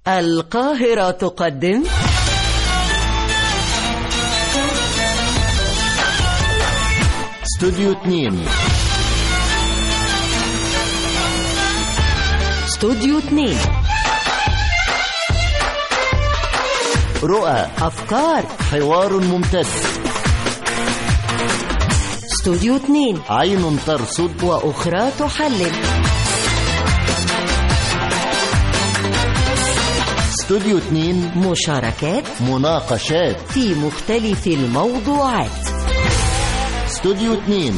القاهرة تقدم استوديو 2 استوديو 2 رؤى أفكار حوار ممتد استوديو 2 عين ترصد وأخرى تحلل استوديو 2 مشاركات مناقشات في مختلف الموضوعات استوديو 2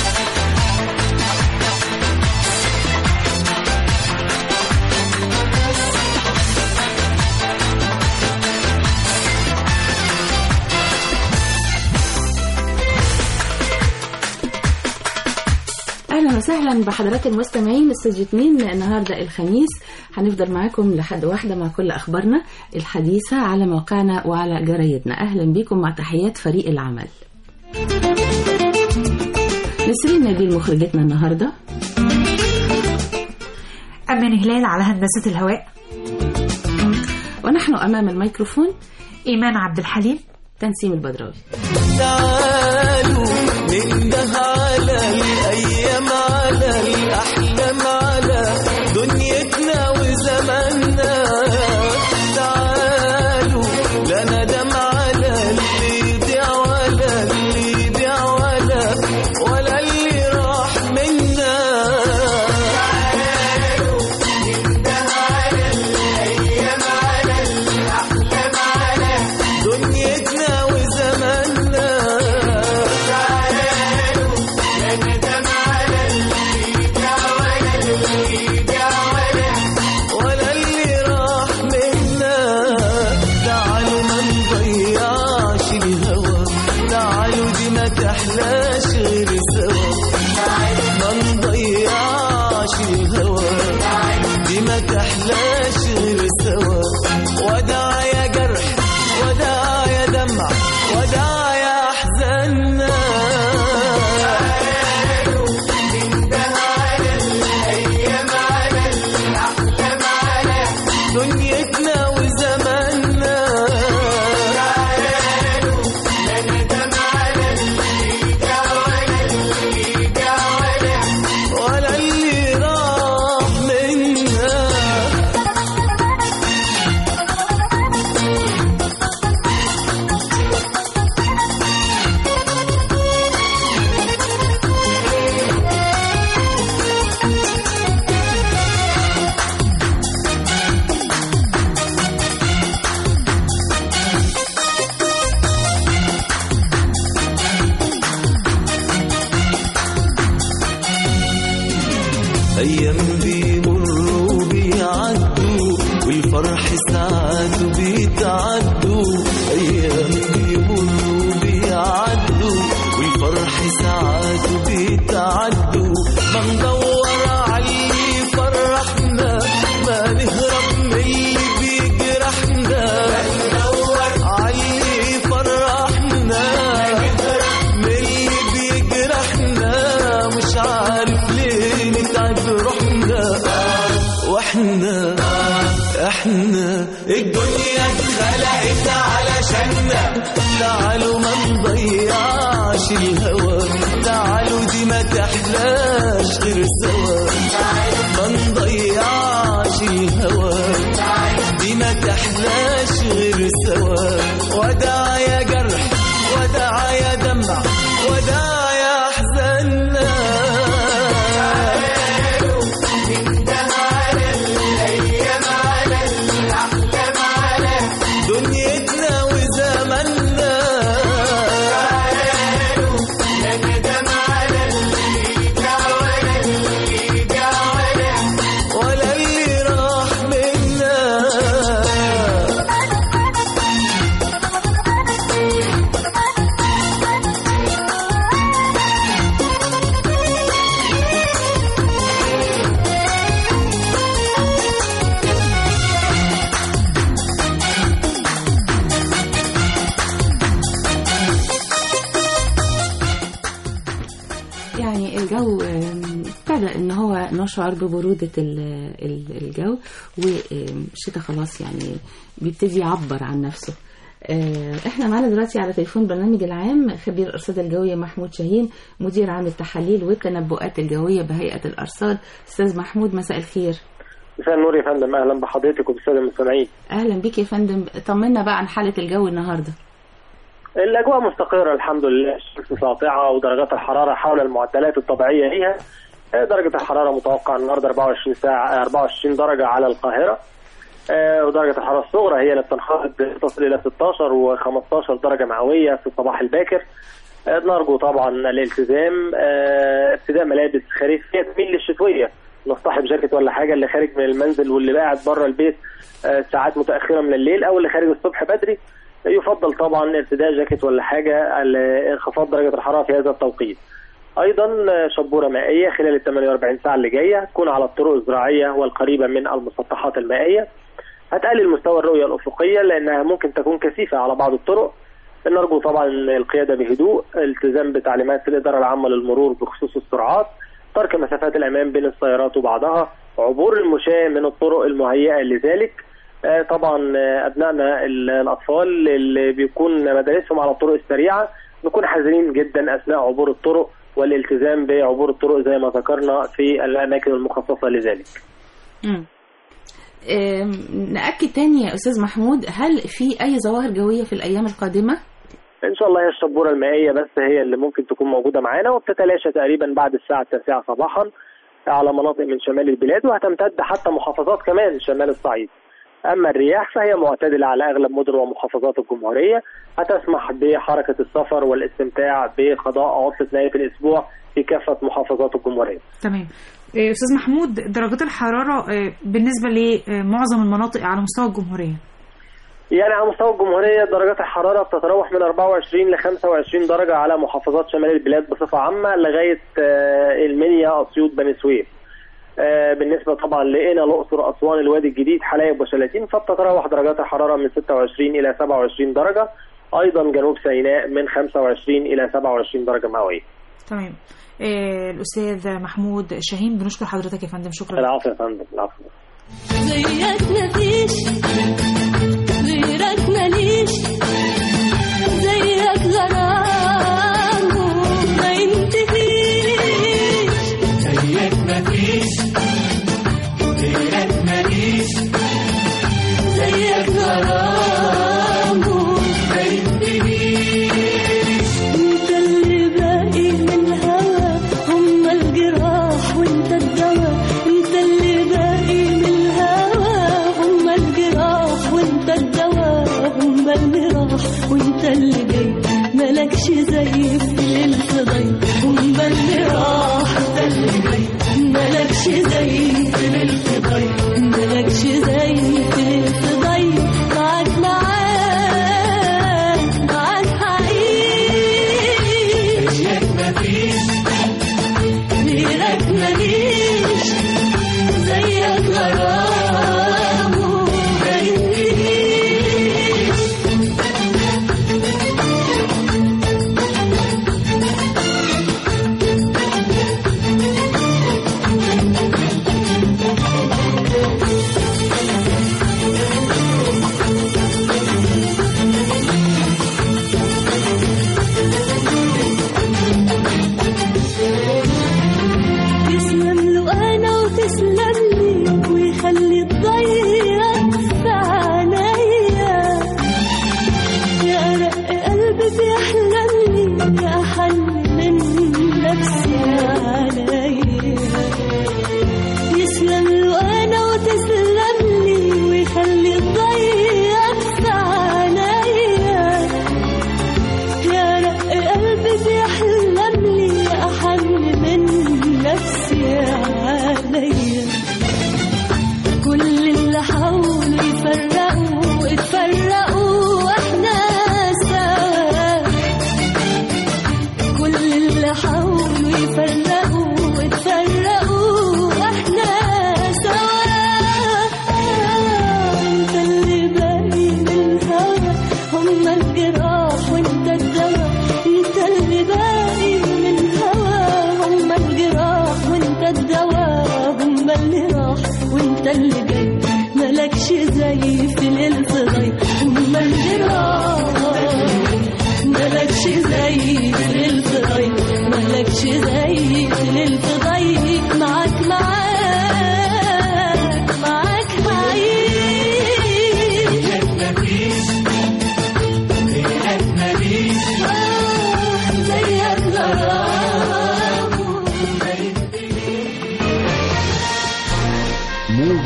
اهلا وسهلا بحضرات المستمعين استوديو 2 النهارده الخميس هنفضل معاكم لحد واحده مع كل اخبارنا الحديثه على موقعنا وعلى جرايدنا اهلا بيكم مع تحيات فريق العمل نسرين نبيل مخرجتنا النهارده أمان هلال على هندسة الهواء ونحن امام الميكروفون إيمان عبد الحليم تنسيم البدراوي تعالوا ننده على الأيام على الأحلام على دنيتنا وزماننا تعالوا لا ندم على اللي يضيع ولا اللي يبيع ولا ولا اللي راح منا دنيتنا وزماننا ولا اللي راح منا تعالوا ما نضيعش الهوى تعالوا دي ما تحلاش غير سوا ما نضيعش الهوى دي ما تحلاش غير سوا وداع يا جرح وداع يا دمع وداع يا احزاننا دنيتنا وزماننا ولا اللي راح منا أيام بيمروا بيعدوا والفرح ساعات بيتعدوا أيام بيمروا بيعدوا والفرح ساعات بيتعدوا ما ندور على اللي يفرحنا ما نهرب من اللي بيجرحنا على اللي يفرحنا من اللي بيجرحنا مش عارف ليه نتعب روحنا واحنا احنا الدنيا اتخلقت علشاننا تعالوا ما نضيعش الهوى تعالوا دي ما تحلاش غير سوا ما نضيعش الهوى دي ما تحلاش غير سوا وداع يا جرح وداع يا دمع وداع يا احزاننا دنيتنا وزماننا ولا اللي راح منا يعني الجو آم، ابتدى نبدأ إن هو نشعر ببرودة ال- ال- الجو والشتاء خلاص يعني بيبتدي يعبر عن نفسه آه، احنا معانا دلوقتي على تليفون برنامج العام خبير الارصاد الجويه محمود شاهين مدير عام التحاليل والتنبؤات الجويه بهيئه الارصاد استاذ محمود مساء الخير مساء النور يا فندم اهلا بحضرتك وبالساده المستمعين اهلا بيك يا فندم طمنا بقى عن حاله الجو النهارده الاجواء مستقره الحمد لله الشمس ساطعه ودرجات الحراره حول المعدلات الطبيعيه ليها آه، درجه الحراره متوقع النهارده 24 ساعه 24 درجه على القاهره آه، ودرجه الحراره الصغرى هي اللي بتنخفض تصل الى 16 و15 درجه مئويه في الصباح الباكر آه، نرجو طبعا الالتزام آه، ابتداء ملابس خريفيه تميل للشتويه نصطحب جاكيت ولا حاجه اللي خارج من المنزل واللي قاعد بره البيت آه، ساعات متاخره من الليل او اللي خارج الصبح بدري يفضل طبعا ارتداء جاكيت ولا حاجه ال- انخفاض درجه الحراره في هذا التوقيت. ايضا آه، شبوره مائيه خلال ال 48 ساعه اللي جايه تكون على الطرق الزراعيه والقريبه من المسطحات المائيه. هتقلل مستوى الرؤيه الافقيه لانها ممكن تكون كثيفه على بعض الطرق. نرجو طبعا القياده بهدوء، التزام بتعليمات الاداره العامه للمرور بخصوص السرعات، ترك مسافات الامان بين السيارات وبعضها، عبور المشاة من الطرق المهيئه لذلك. آه، طبعا آه، ابنائنا ال- الاطفال اللي بيكون مدارسهم على الطرق السريعه نكون حذرين جدا اثناء عبور الطرق والالتزام بعبور الطرق زي ما ذكرنا في الاماكن المخصصه لذلك. مم. آم، نأكد تاني يا أستاذ محمود هل في أي ظواهر جوية في الأيام القادمة؟ ان شاء الله هي الشبوره المائيه بس هي اللي ممكن تكون موجوده معانا وبتتلاشى تقريبا بعد الساعه التاسعه صباحا على مناطق من شمال البلاد وهتمتد حتى محافظات كمان شمال الصعيد. اما الرياح فهي معتدله على اغلب مدن ومحافظات الجمهوريه هتسمح بحركه السفر والاستمتاع بقضاء عطله نهايه الاسبوع في كافه محافظات الجمهوريه. تمام آه، استاذ محمود درجات الحراره آه، بالنسبه لمعظم المناطق على مستوى الجمهوريه يعني على مستوى الجمهورية درجات الحرارة بتتراوح من 24 ل 25 درجة على محافظات شمال البلاد بصفة عامة لغاية آه، المنيا أسيوط بني سويف. آه، بالنسبة طبعا لقنا الأقصر أسوان الوادي الجديد حلايب وشلاتين فبتتراوح درجات الحرارة من 26 إلى 27 درجة. أيضا جنوب سيناء من 25 إلى 27 درجة مئوية. تمام آه، الاستاذ محمود شاهين بنشكر حضرتك يا فندم شكرا العفو يا فندم العفو. زيك مفيش غيرك ماليش زيك غرام ما ينتهيش زيك مفيش غيرك ماليش زيك غرام ما ينتهيش انت اللي باقي من هوا هم الجراح وانت الدواء انت اللي باقي من هوا هم الجراح وانت الدواء هم الجراح وانت اللي جاي ملكش زي في الفضي هم اللي راح انت اللي جاي ملكش زي في الفضي ملكش زي في الفضي مع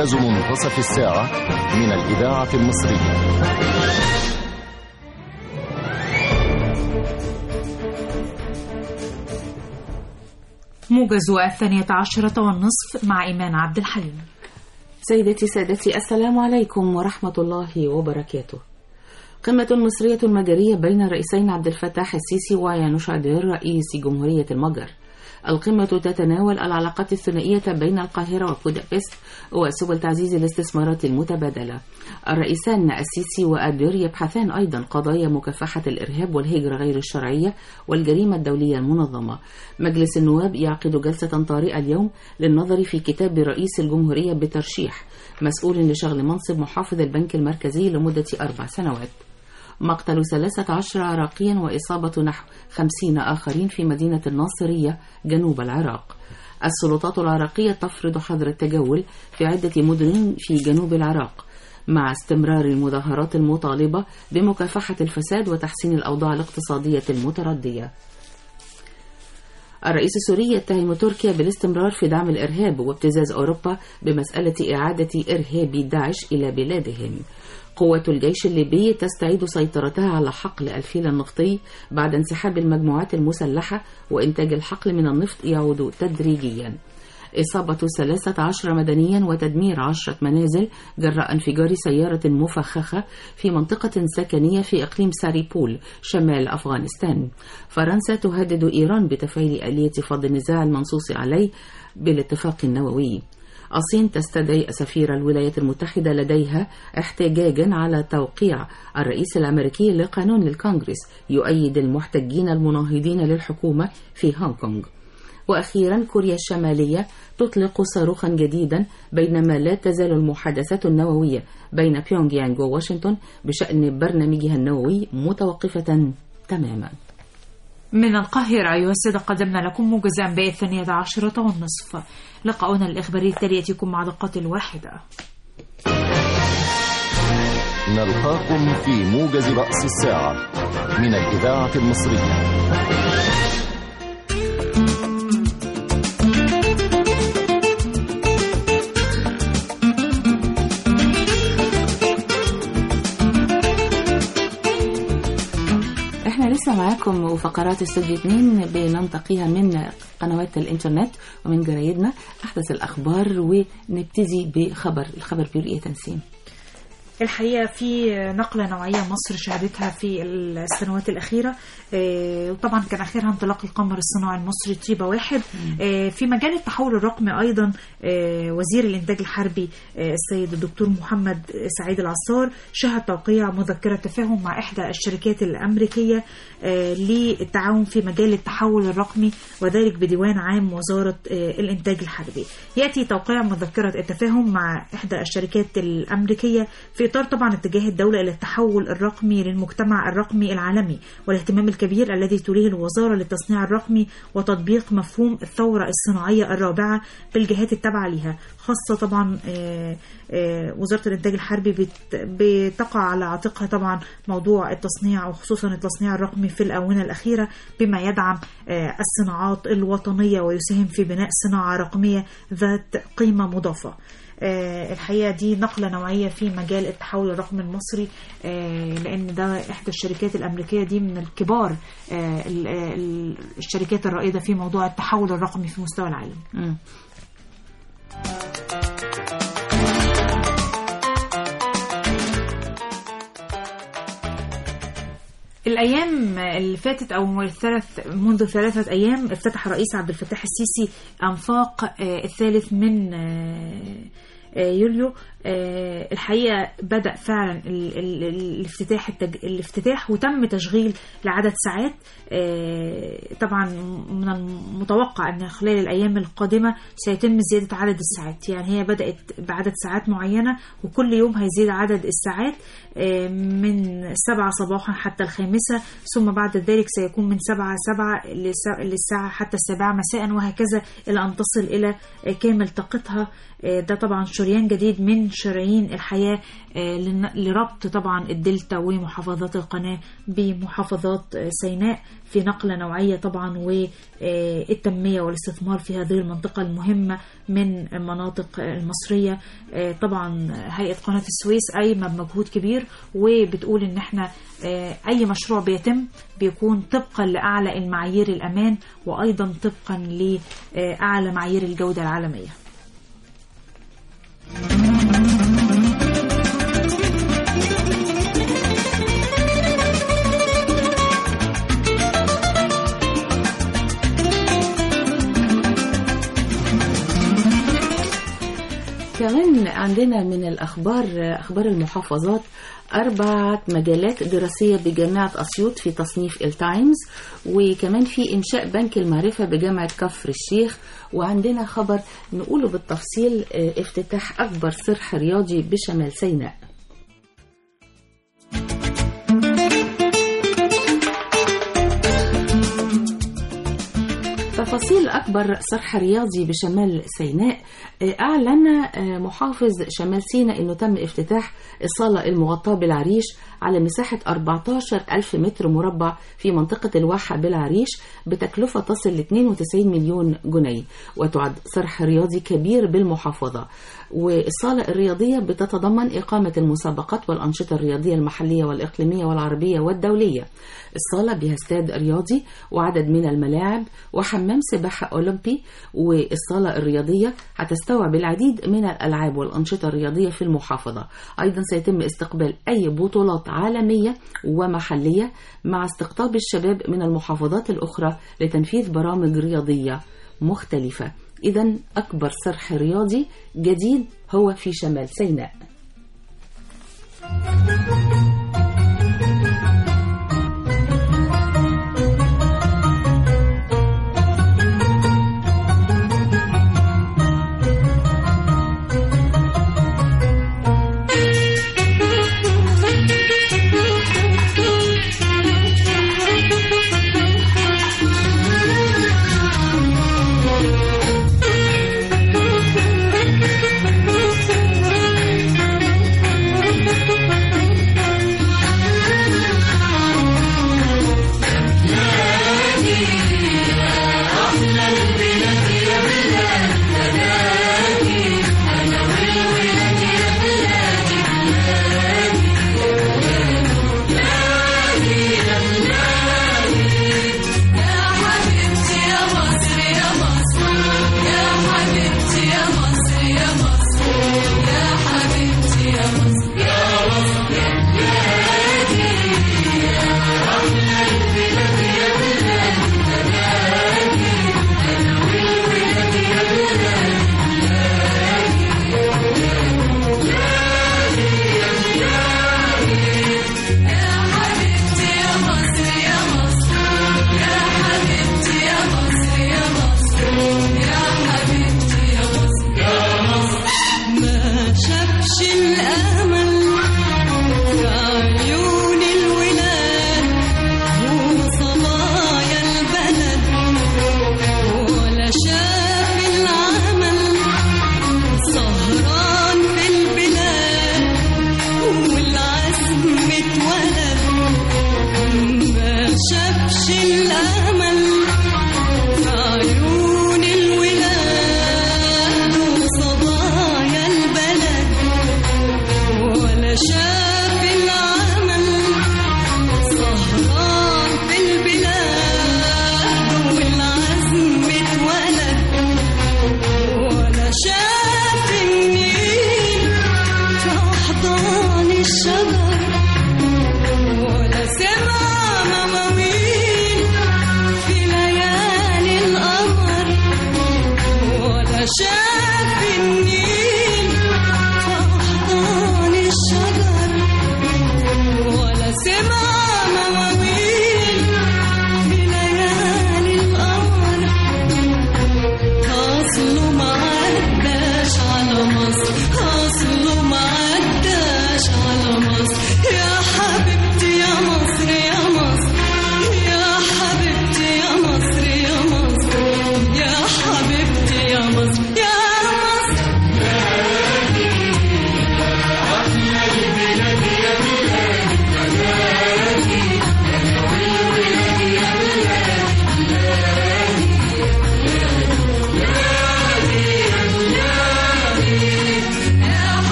موجز منتصف الساعة من الإذاعة المصرية موجز الثانية عشرة والنصف مع إيمان عبد الحليم سيدتي سادتي السلام عليكم ورحمة الله وبركاته قمة مصرية مجرية بين الرئيسين عبد الفتاح السيسي ويانوش عدير رئيس جمهورية المجر القمة تتناول العلاقات الثنائية بين القاهرة وبودابست وسبل تعزيز الاستثمارات المتبادلة الرئيسان السيسي وأدير يبحثان أيضا قضايا مكافحة الإرهاب والهجرة غير الشرعية والجريمة الدولية المنظمة مجلس النواب يعقد جلسة طارئة اليوم للنظر في كتاب رئيس الجمهورية بترشيح مسؤول لشغل منصب محافظ البنك المركزي لمدة أربع سنوات مقتل 13 عراقيا وإصابة نحو 50 آخرين في مدينة الناصرية جنوب العراق السلطات العراقية تفرض حظر التجول في عدة مدن في جنوب العراق مع استمرار المظاهرات المطالبة بمكافحة الفساد وتحسين الأوضاع الاقتصادية المتردية الرئيس السوري يتهم تركيا بالاستمرار في دعم الإرهاب وابتزاز أوروبا بمسألة إعادة إرهاب داعش إلى بلادهم قوة الجيش الليبي تستعيد سيطرتها على حقل الفيل النفطي بعد انسحاب المجموعات المسلحة وإنتاج الحقل من النفط يعود تدريجيا إصابة 13 مدنيا وتدمير عشرة منازل جراء انفجار سيارة مفخخة في منطقة سكنية في إقليم ساريبول شمال أفغانستان فرنسا تهدد إيران بتفعيل آلية فض النزاع المنصوص عليه بالاتفاق النووي الصين تستدعي سفير الولايات المتحدة لديها احتجاجا على توقيع الرئيس الأمريكي لقانون للكونغرس يؤيد المحتجين المناهضين للحكومة في هونغ كونغ وأخيرا كوريا الشمالية تطلق صاروخا جديدا بينما لا تزال المحادثات النووية بين بيونغ يانغ وواشنطن بشأن برنامجها النووي متوقفة تماما من القاهرة أيها السادة قدمنا لكم موجز أنباء الثانية عشرة والنصف لقاؤنا الإخباري التالي يأتيكم مع دقات الواحدة نلقاكم في موجز رأس الساعة من الإذاعة المصرية احنا لسه معاكم وفقرات استوديو 2 بننتقيها من قنوات الانترنت ومن جرايدنا احدث الاخبار ونبتدي بخبر الخبر بيقول ايه تنسيم الحقيقة في نقلة نوعية مصر شهدتها في السنوات الأخيرة آه، وطبعا كان آخرها انطلاق القمر الصناعي المصري طيبة واحد آه، في مجال التحول الرقمي أيضا آه، وزير الإنتاج الحربي آه، السيد الدكتور محمد سعيد العصار شهد توقيع مذكرة تفاهم مع إحدى الشركات الأمريكية آه، للتعاون في مجال التحول الرقمي وذلك بديوان عام وزارة آه، الإنتاج الحربي يأتي توقيع مذكرة التفاهم مع إحدى الشركات الأمريكية في إطار طبعا اتجاه الدولة إلى التحول الرقمي للمجتمع الرقمي العالمي والاهتمام الكبير الذي توليه الوزارة للتصنيع الرقمي وتطبيق مفهوم الثورة الصناعية الرابعة بالجهات التابعة لها خاصة طبعا آه، آه، وزارة الإنتاج الحربي بت- بتقع على عاتقها طبعا موضوع التصنيع وخصوصا التصنيع الرقمي في الآونة الأخيرة بما يدعم آه، الصناعات الوطنية ويساهم في بناء صناعة رقمية ذات قيمة مضافة آه، الحقيقة دي نقلة نوعية في مجال التحول الرقمي المصري آه، لأن ده إحدى الشركات الأمريكية دي من الكبار آه، ال- ال- الشركات الرائدة في موضوع التحول الرقمي في مستوى العالم مم. الأيام اللي فاتت أو الثلاث منذ ثلاثة أيام افتتح الرئيس عبد الفتاح السيسي أنفاق آه، الثالث من آه، آه، يوليو آه، الحقيقة بدأ فعلا ال- ال- ال- الافتتاح التج... الافتتاح وتم تشغيل لعدد ساعات آه، طبعا من المتوقع أن خلال الأيام القادمة سيتم زيادة عدد الساعات يعني هي بدأت بعدد ساعات معينة وكل يوم هيزيد عدد الساعات آه، من سبعة صباحا حتى الخامسة ثم بعد ذلك سيكون من سبعة سبعة للس- للساعة حتى السابعة مساء وهكذا إلى أن تصل إلى آه، كامل طاقتها آه، ده طبعا شريان جديد من شارعين الحياة آه، لن- لربط طبعا الدلتا ومحافظات القناة بمحافظات آه، سيناء في نقلة نوعية طبعا والتنمية والاستثمار في هذه المنطقة المهمة من المناطق آه، المصرية آه، طبعا هيئة قناة السويس قايمة بمجهود كبير وبتقول ان احنا آه، اي مشروع بيتم بيكون طبقا لاعلى المعايير الامان وايضا طبقا لاعلى معايير الجودة العالمية كمان عندنا من الأخبار أخبار المحافظات أربعة مجالات دراسية بجامعة أسيوط في تصنيف التايمز وكمان في إنشاء بنك المعرفة بجامعة كفر الشيخ وعندنا خبر نقوله بالتفصيل آه، افتتاح أكبر صرح رياضي بشمال سيناء تفاصيل أكبر صرح رياضي بشمال سيناء آه، أعلن آه، محافظ شمال سيناء أنه تم افتتاح الصالة المغطاة بالعريش على مساحة 14 ألف متر مربع في منطقة الواحة بالعريش بتكلفة تصل ل 92 مليون جنيه وتعد صرح رياضي كبير بالمحافظة والصالة الرياضية بتتضمن إقامة المسابقات والأنشطة الرياضية المحلية والإقليمية والعربية والدولية الصالة بها استاد رياضي وعدد من الملاعب وحمام سباحة أولمبي والصالة الرياضية هتستوعب العديد من الألعاب والأنشطة الرياضية في المحافظة أيضا سيتم استقبال أي بطولات عالمية ومحلية مع استقطاب الشباب من المحافظات الأخرى لتنفيذ برامج رياضية مختلفة إذا أكبر صرح رياضي جديد هو في شمال سيناء ما شافش الأمل في عيون الولاد وصبايا البلد ولا شاف العمل سهران في البلاد والعزم اتولد ما شافش الأمل في عيون الولاد وصبايا البلد ولا شاف العمل سهران في البلاد والعزم اتولد ولا شاف النيل في أحضان الشجر ولا سمع مواويل في ليالي القمر ولا شاف النيل في أحضان الشجر ولا سمع مواويل في ليالي القمر أصله ما عداش على مصر أصله ما عداش على مصر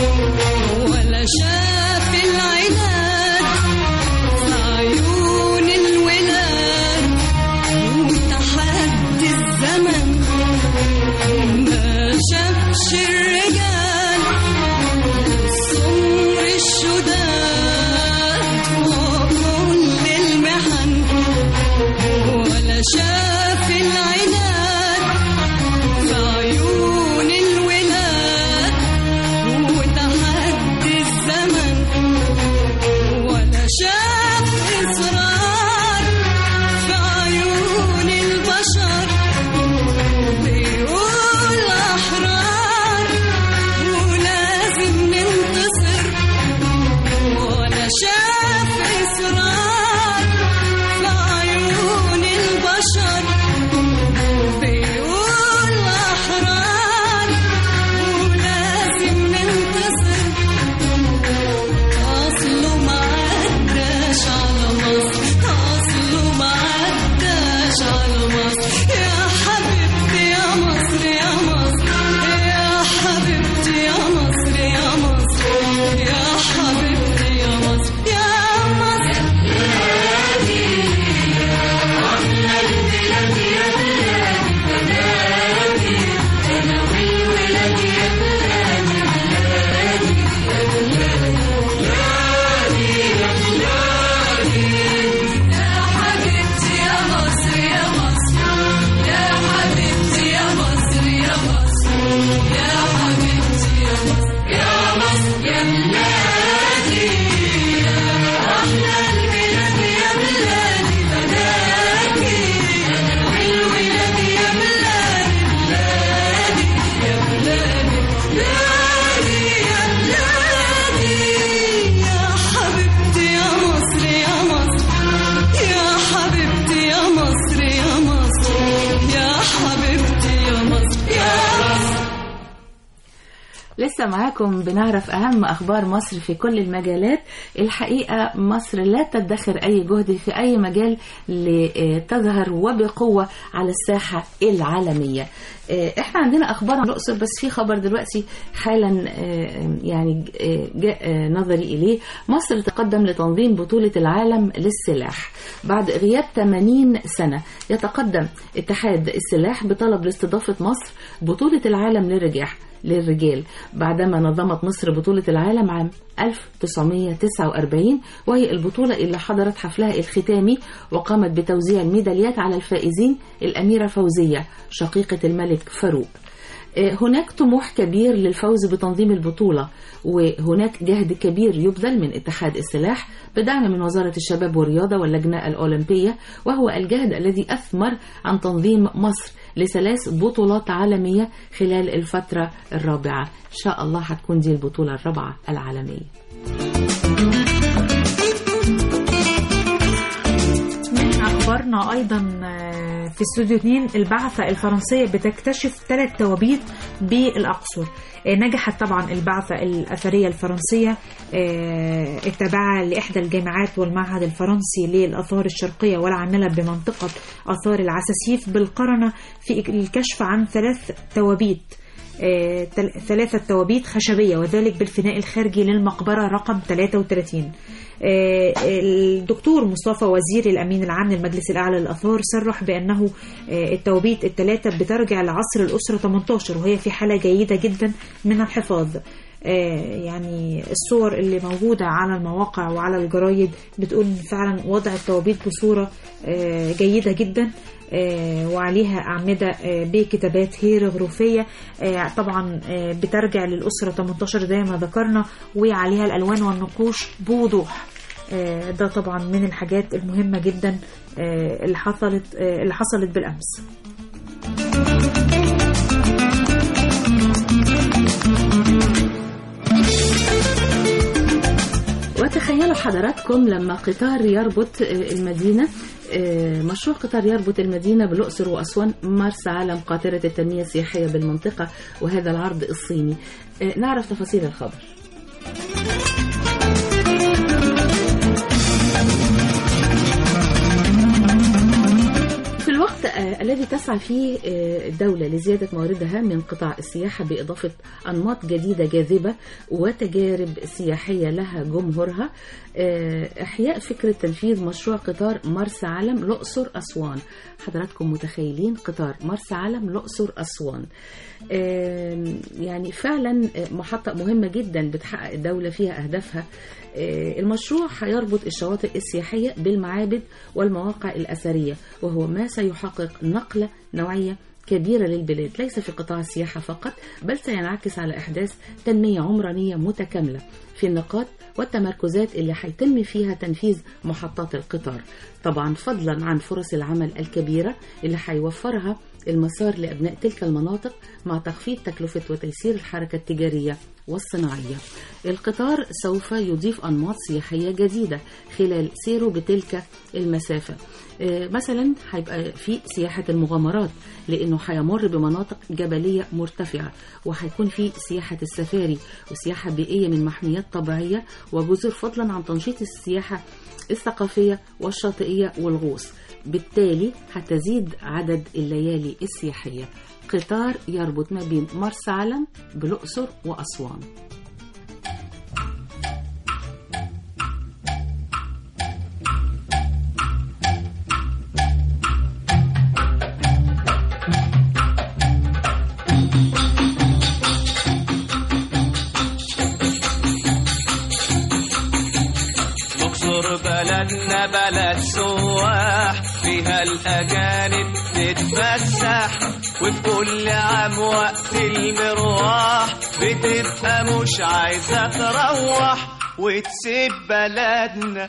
ولا شاف العناد في عيون الولاد وتحدي الزمن ما شافش الرجال السمر الشداد فوق كل المحن ولا شاف العناد في عيون الولاد وتحدي الزمن ولا شاف إصرار في عيون البشر بيقول أحرار ولازم ننتصر ولا شاف إصرار في عيون البشر بيقول أحرار ولازم ننتصر أصله ما عداش على مصر أصله ما عداش على مصر يا حبيبتي يا مصر يا مصر يا حبيبتي يا مصر يا مصر يا حبيبتي يا مصر يا مصر حبيبتي يا مصر يا مصر يا حبيبتي يا مصر يا مصر يا حبيبتي يا مصر يا مصر يا بلادي يا أحلى البلاد يا بلادي بلادي والولاد يا بلادي بلادي يا بلادي بلادي يا بلادي يا حبيبتي يا مصر يا مصر يا حبيبتي يا مصر يا مصر يا حبيبتي يا مصر يا مصر لسه معاكم بنعرف أهم أخبار مصر في كل المجالات الحقيقة مصر لا تدخر أي جهد في أي مجال لتظهر وبقوة على الساحة العالمية آه، احنا عندنا أخبار عن الأقصر بس في خبر دلوقتي حالا آه، يعني آه، جاء آه، نظري إليه مصر تقدم لتنظيم بطولة العالم للسلاح بعد غياب 80 سنة يتقدم اتحاد السلاح بطلب لاستضافة مصر بطولة العالم للرجال للرجال بعدما نظمت مصر بطولة العالم عام 1949 وهي البطولة اللي حضرت حفلها الختامي وقامت بتوزيع الميداليات على الفائزين الأميرة فوزية شقيقة الملك فاروق آه، هناك طموح كبير للفوز بتنظيم البطولة وهناك جهد كبير يبذل من اتحاد السلاح بدعم من وزارة الشباب والرياضة واللجنة الأولمبية وهو الجهد الذي أثمر عن تنظيم مصر لثلاث بطولات عالمية خلال الفترة الرابعة إن شاء الله هتكون دي البطولة الرابعة العالمية من أخبارنا أيضا آه، في استوديو 2 البعثة الفرنسية بتكتشف ثلاث توابيت بالأقصر آه، نجحت طبعا البعثة الأثرية الفرنسية آه، التابعة لإحدى الجامعات والمعهد الفرنسي للآثار الشرقية والعاملة بمنطقة آثار العساسيف بالقرنة في الكشف عن ثلاث توابيت آه، تل- ثلاثة توابيت خشبية وذلك بالفناء الخارجي للمقبرة رقم 33 آه، الدكتور مصطفى وزير الأمين العام للمجلس الأعلى للآثار صرح بأنه آه، التوابيت الثلاثة بترجع لعصر الأسرة 18 وهي في حالة جيدة جدا من الحفاظ آه، يعني الصور اللي موجودة على المواقع وعلى الجرايد بتقول إن فعلا وضع التوابيت بصورة آه، جيدة جدا آه، وعليها أعمدة آه، بكتابات هيروغليفية آه، طبعا آه، بترجع للأسرة 18 زي ما ذكرنا وعليها الألوان والنقوش بوضوح آه، ده طبعا من الحاجات المهمة جدا آه، اللي حصلت آه، اللي حصلت بالأمس وتخيلوا حضراتكم لما قطار يربط آه، المدينة آه، مشروع قطار يربط المدينة بالأقصر وأسوان مرسى علم قاطرة التنمية السياحية بالمنطقة وهذا العرض الصيني آه، نعرف تفاصيل الخبر في الوقت آه، الذي تسعى فيه آه، الدولة لزيادة مواردها من قطاع السياحة بإضافة أنماط جديدة جاذبة وتجارب سياحية لها جمهورها آه، إحياء فكرة تنفيذ مشروع قطار مرسى علم الأقصر أسوان حضراتكم متخيلين قطار مرسى علم الأقصر أسوان آم، يعني فعلا آه، محطة مهمة جدا بتحقق الدولة فيها أهدافها آه، المشروع هيربط الشواطئ السياحية بالمعابد والمواقع الأثرية وهو ما سيحقق نقلة نوعية كبيرة للبلاد ليس في قطاع السياحة فقط بل سينعكس على إحداث تنمية عمرانية متكاملة في النقاط والتمركزات اللي هيتم فيها تنفيذ محطات القطار طبعا فضلا عن فرص العمل الكبيرة اللي هيوفرها المسار لأبناء تلك المناطق مع تخفيض تكلفة وتيسير الحركة التجارية والصناعية القطار سوف يضيف أنماط سياحية جديدة خلال سيره بتلك المسافة آه، مثلا هيبقى في سياحة المغامرات لأنه هيمر بمناطق جبلية مرتفعة وهيكون في سياحة السفاري وسياحة بيئية من محميات طبيعية وجزر فضلا عن تنشيط السياحة الثقافية والشاطئية والغوص بالتالي هتزيد عدد الليالي السياحية قطار يربط ما بين مرسى علم بالأقصر وأسوان الاقصر بلدنا بلد سواح فيها الاجانب تتفسح وفي كل عام وقت المروح بتبقى مش عايزه تروح وتسيب بلدنا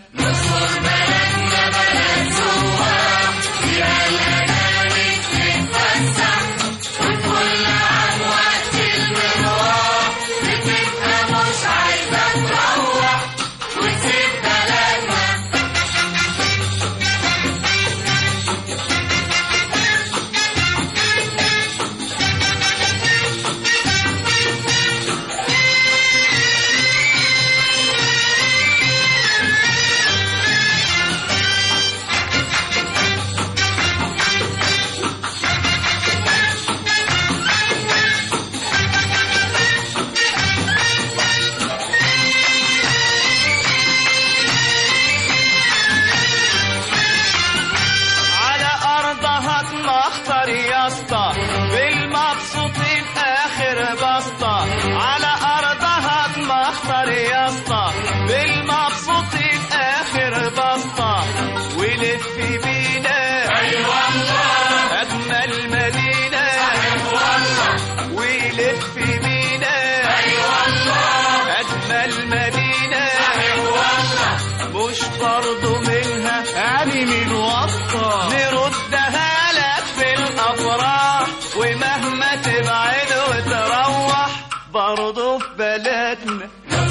على ارضها تمخطر يا اسطى بالمبسوطين اخر بسطة على ارضها تمخطر يا اسطى بالمبسوطين اخر بسطة ولف بينا اي والله اجمل مدينة صحيح والله ولف بينا اي والله اجمل مدينة صحيح والله مش برضو منها يعني من وسطة نردها لك في الأفراح ومهما تبعد وتروح برضو في بلدنا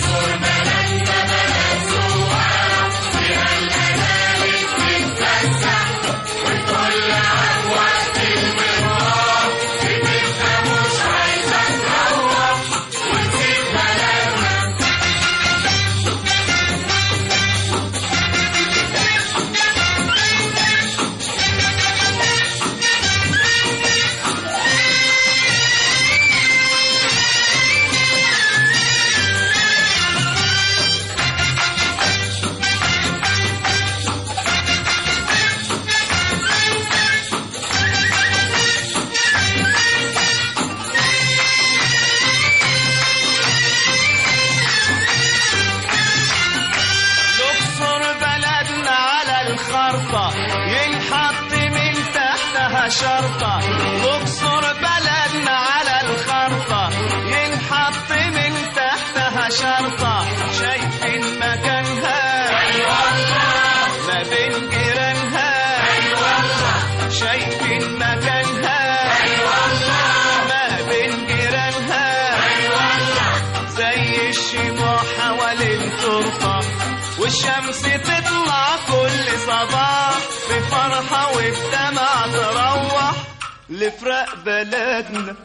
الأقصر بلدنا على الخرطة ينحط من تحتها شرطة الأقصر بلدنا على الخرطة ينحط من تحتها شرطة شايفين مكانها أي والله ما بين جيرانها أي والله شايفين مكانها أي والله ما بين جيرانها أي والله زي الشموع حوالين ترفع والشمس تطلع كل صباح بفرحة وبدمع تروح لفرق بلدنا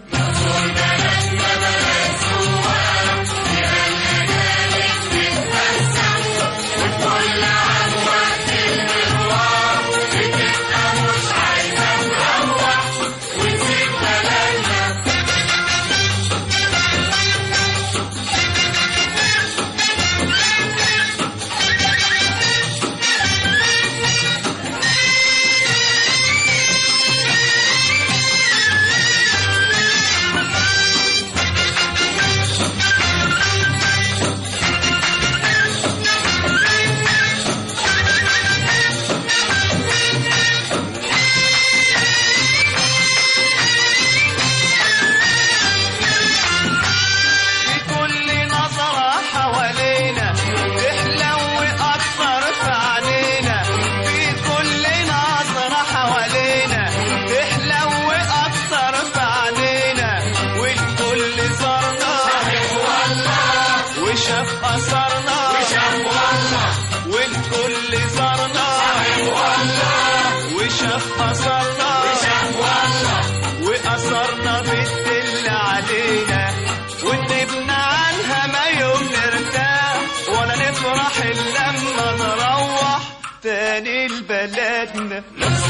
جمال بلدنا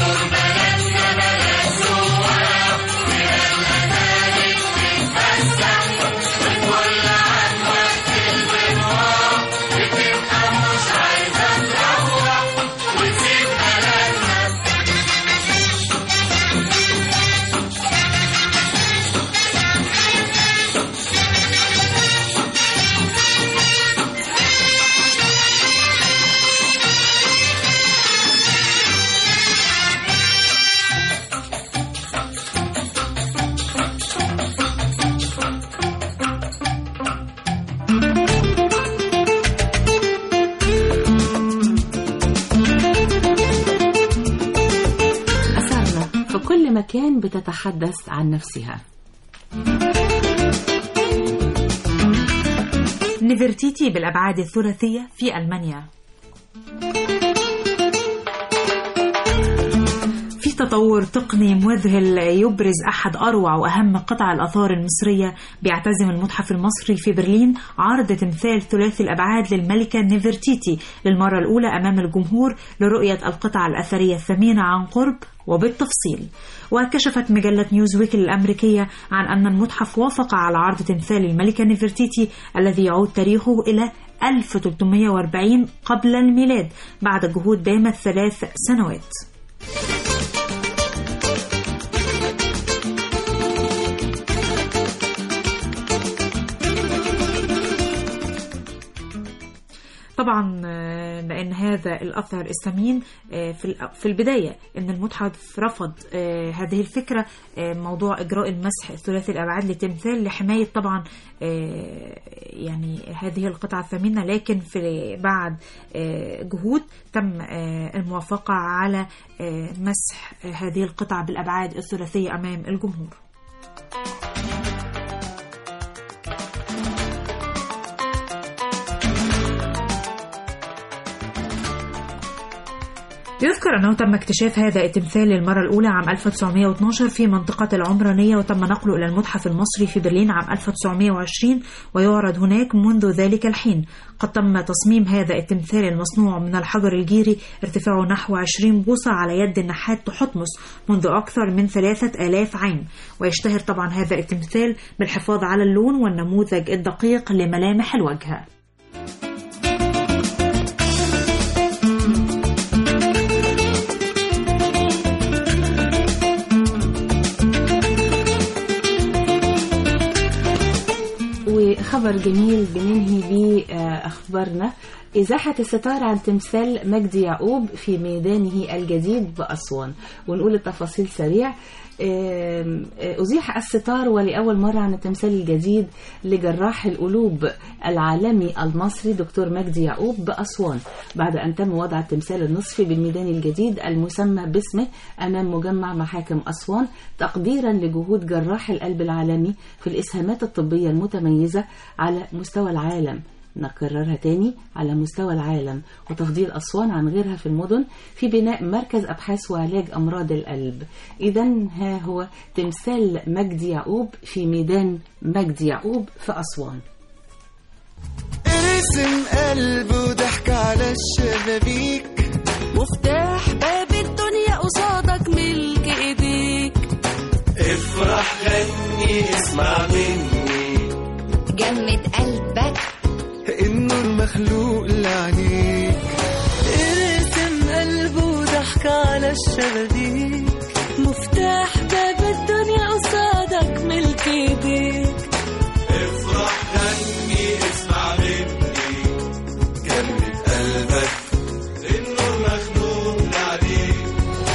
أثرنا في كل مكان بتتحدث عن نفسها نفرتيتي بالأبعاد الثلاثية في ألمانيا في تطور تقني مذهل يبرز أحد أروع وأهم قطع الآثار المصرية بيعتزم المتحف المصري في برلين عرض تمثال ثلاثي الأبعاد للملكة نفرتيتي للمرة الأولى أمام الجمهور لرؤية القطع الأثرية الثمينة عن قرب وبالتفصيل وكشفت مجلة نيوزويك الأمريكية عن أن المتحف وافق على عرض تمثال الملكة نفرتيتي الذي يعود تاريخه إلى 1340 قبل الميلاد بعد جهود دامت ثلاث سنوات طبعا آه، لان هذا الاثر الثمين آه، في ال- في البدايه ان المتحف رفض آه، هذه الفكره آه، موضوع اجراء المسح ثلاثي الابعاد لتمثال لحمايه طبعا آه، يعني هذه القطعه الثمينه لكن في بعد آه، جهود تم آه، الموافقه على آه، مسح آه، هذه القطعه بالابعاد الثلاثيه امام الجمهور يذكر أنه تم اكتشاف هذا التمثال للمرة الأولى عام 1912 في منطقة العمرانية وتم نقله إلى المتحف المصري في برلين عام 1920 ويعرض هناك منذ ذلك الحين قد تم تصميم هذا التمثال المصنوع من الحجر الجيري ارتفاعه نحو 20 بوصة على يد النحات تحتمس منذ أكثر من ثلاثة آلاف عام ويشتهر طبعا هذا التمثال بالحفاظ على اللون والنموذج الدقيق لملامح الوجه وخبر جميل بننهي بيه آه، أخبارنا إزاحة الستار عن تمثال مجدي يعقوب في ميدانه الجديد بأسوان ونقول التفاصيل سريع آم، آه، أزيح الستار ولأول مرة عن التمثال الجديد لجراح القلوب العالمي المصري دكتور مجدي يعقوب بأسوان بعد أن تم وضع التمثال النصفي بالميدان الجديد المسمى باسمه أمام مجمع محاكم أسوان تقديرا لجهود جراح القلب العالمي في الإسهامات الطبية المتميزة على مستوى العالم نكررها تاني على مستوى العالم وتفضيل أسوان عن غيرها في المدن في بناء مركز أبحاث وعلاج أمراض القلب إذا ها هو تمثال مجدي يعقوب في ميدان مجدي يعقوب في أسوان ارسم قلبه وضحك على الشبابيك مفتاح باب الدنيا قصادك ملك ايديك افرح غني اسمع مني جمد قلبك النور مخلوق لعينيك ارسم قلبه وضحك على الشبابيك مفتاح باب الدنيا قصادك ملك ايديك افرح غني اسمع مني جمد قلبك النور مخلوق لعينيك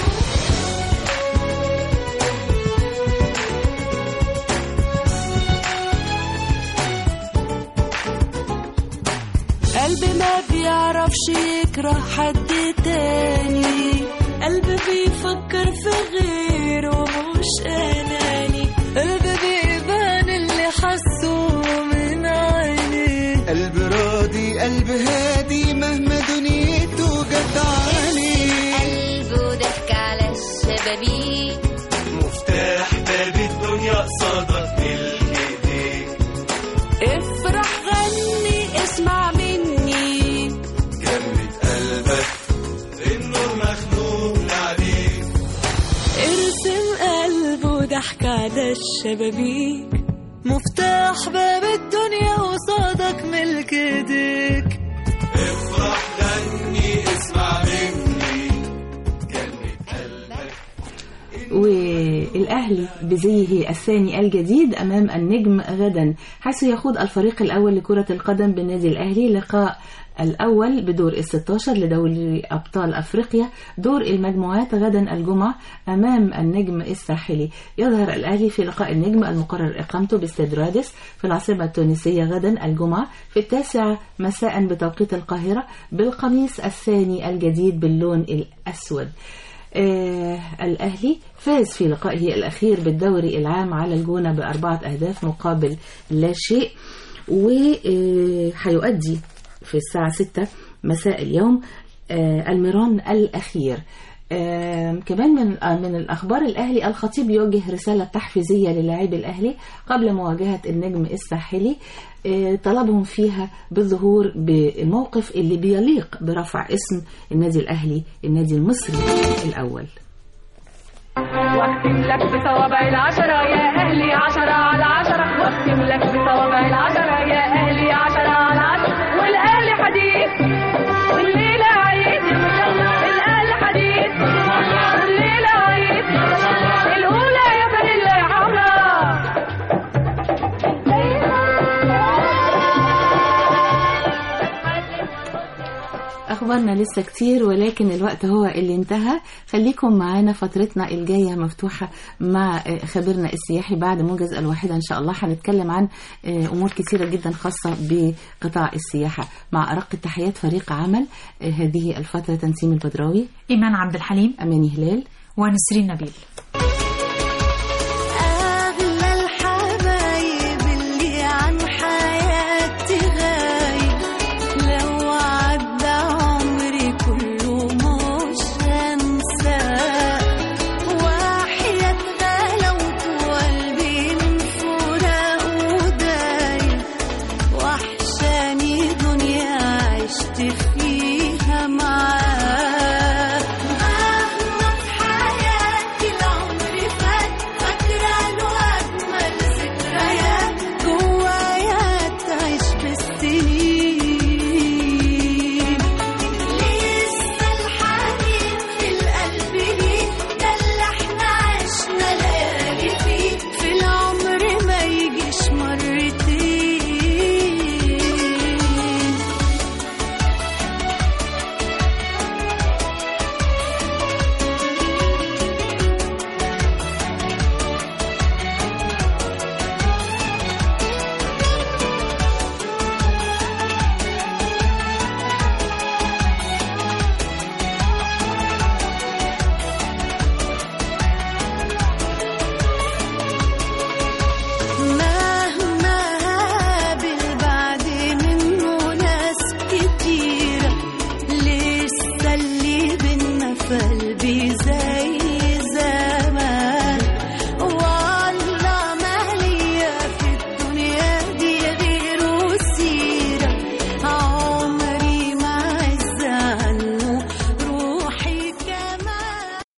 قلبي ما بيعرفش يكره حد تاني قلبي بيفكر في غيره مش أناني قلبي بيبان اللي حسه من عيني قلب راضي قلب هادي مهما دنيته جت عليه قلبه ضحك على الشبابيك مفتاح باب الدنيا قصادك ملك ايديك افرح غني اسمع مني جمد قلبك النور على الشبابيك مفتاح باب الدنيا قصادك ملك ايديك والأهلي بزيه الثاني الجديد أمام النجم غدا حيث يخوض الفريق الأول لكرة القدم بالنادي الأهلي لقاء الأول بدور ال 16 لدوري أبطال أفريقيا دور المجموعات غدا الجمعة أمام النجم الساحلي يظهر الأهلي في لقاء النجم المقرر إقامته باستاد رادس في العاصمة التونسية غدا الجمعة في التاسعة مساء بتوقيت القاهرة بالقميص الثاني الجديد باللون الأسود آه الأهلي فاز في لقائه الأخير بالدوري العام على الجونة بأربعة أهداف مقابل لا شيء وهيؤدي في الساعة 6 مساء اليوم آه الميران الأخير آه كمان من آه من الأخبار الأهلي الخطيب يوجه رسالة تحفيزية للاعبي الأهلي قبل مواجهة النجم الساحلي آه طلبهم فيها بالظهور بالموقف اللي بيليق برفع اسم النادي الأهلي النادي المصري الأول واختم لك بصوابع العشرة يا أهلي عشرة على عشرة واختم لك بصوابع العشرة يا أهلي عشرة على عشرة والأهلي حديث والليلة عيد الأهلي حديث والليلة عيد الأولى يا فانيلا يا حمرا أخبارنا لسه كتير ولكن الوقت هو اللي انتهى خليكم معانا فترتنا الجاية مفتوحة مع آه، خبيرنا السياحي بعد موجز الواحدة إن شاء الله هنتكلم عن آه، أمور كتيرة جدا خاصة بقطاع السياحة مع أرق التحيات فريق عمل آه، هذه الفترة تنسيم البدراوي إيمان عبد الحليم أماني هلال ونسرين نبيل